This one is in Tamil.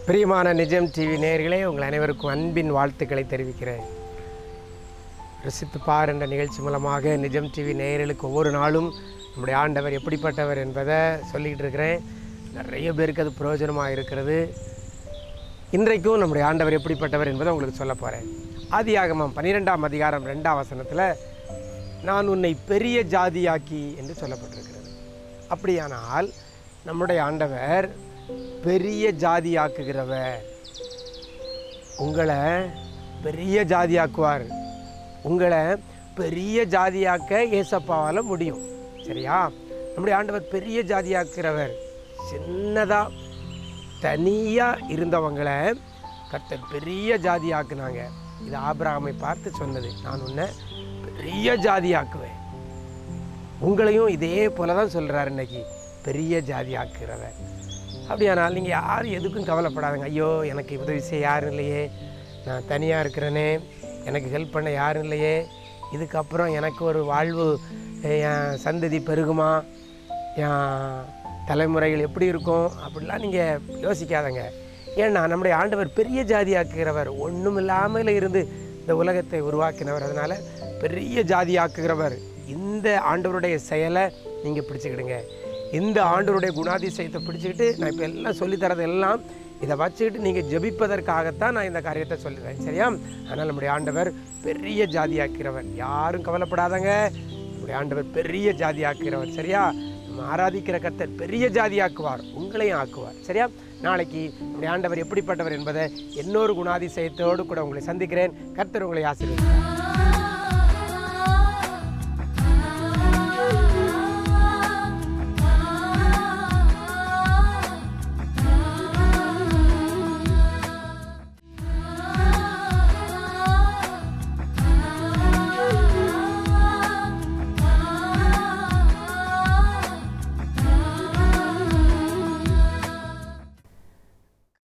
பிரியமான நிஜம் டிவி நேயர்களே உங்கள் அனைவருக்கும் அன்பின் வாழ்த்துக்களை தெரிவிக்கிறேன் ரசித்து பார் என்ற நிகழ்ச்சி மூலமாக நிஜம் டிவி நேயர்களுக்கு ஒவ்வொரு நாளும் நம்முடைய ஆண்டவர் எப்படிப்பட்டவர் என்பதை சொல்லிக்கிட்டு இருக்கிறேன் நிறைய பேருக்கு அது பிரயோஜனமாக இருக்கிறது இன்றைக்கும் நம்முடைய ஆண்டவர் எப்படிப்பட்டவர் என்பதை உங்களுக்கு சொல்ல போகிறேன் ஆதியாகமம் பன்னிரெண்டாம் அதிகாரம் ரெண்டாம் வசனத்தில் நான் உன்னை பெரிய ஜாதியாக்கி என்று சொல்லப்பட்டிருக்கிறது அப்படியானால் நம்முடைய ஆண்டவர் பெரிய ஜாதியாக்குகிறவர் உங்களை பெரிய ஜாதியாக்குவார் உங்களை பெரிய ஜாதியாக்க ஏசப்பாவால் முடியும் சரியா நம்முடைய ஆண்டவர் பெரிய ஜாதியாக்குறவர் சின்னதாக தனியாக இருந்தவங்களை கர்த்தர் பெரிய ஜாதியாக்குனாங்க இது ஆபிரகாமை பார்த்து சொன்னது நான் உன்னை பெரிய ஜாதியாக்குவேன் உங்களையும் இதே போல தான் சொல்கிறார் இன்னைக்கு பெரிய ஜாதியாக்குறவர் அப்படியானால் நீங்கள் யாரும் எதுக்கும் கவலைப்படாதுங்க ஐயோ எனக்கு உதவி செய்ய யாரும் இல்லையே நான் தனியாக இருக்கிறேனே எனக்கு ஹெல்ப் பண்ண யாரும் இல்லையே இதுக்கப்புறம் எனக்கு ஒரு வாழ்வு என் சந்ததி பெருகுமா என் தலைமுறைகள் எப்படி இருக்கும் அப்படிலாம் நீங்கள் யோசிக்காதங்க ஏன்னா நம்முடைய ஆண்டவர் பெரிய ஜாதியாக்குகிறவர் ஒன்றும் இல்லாமல் இருந்து இந்த உலகத்தை உருவாக்கினவர் அதனால் பெரிய ஜாதியாக்குகிறவர் இந்த ஆண்டவருடைய செயலை நீங்கள் பிடிச்சிக்கிடுங்க இந்த ஆண்டவருடைய குணாதிசயத்தை பிடிச்சிக்கிட்டு நான் இப்போ எல்லாம் சொல்லித்தரது எல்லாம் இதை வச்சுக்கிட்டு நீங்கள் ஜெபிப்பதற்காகத்தான் நான் இந்த காரியத்தை சொல்லுறேன் சரியா அதனால் நம்முடைய ஆண்டவர் பெரிய ஜாதியாக்கிறவர் யாரும் கவலைப்படாதங்க நம்முடைய ஆண்டவர் பெரிய ஜாதியாக்கிறவர் சரியா நம்ம ஆராதிக்கிற கர்த்தர் பெரிய ஜாதியாக்குவார் உங்களையும் ஆக்குவார் சரியா நாளைக்கு நம்முடைய ஆண்டவர் எப்படிப்பட்டவர் என்பதை இன்னொரு குணாதிசயத்தோடு கூட உங்களை சந்திக்கிறேன் கர்த்தர் உங்களை ஆசீர்வதிப்பார்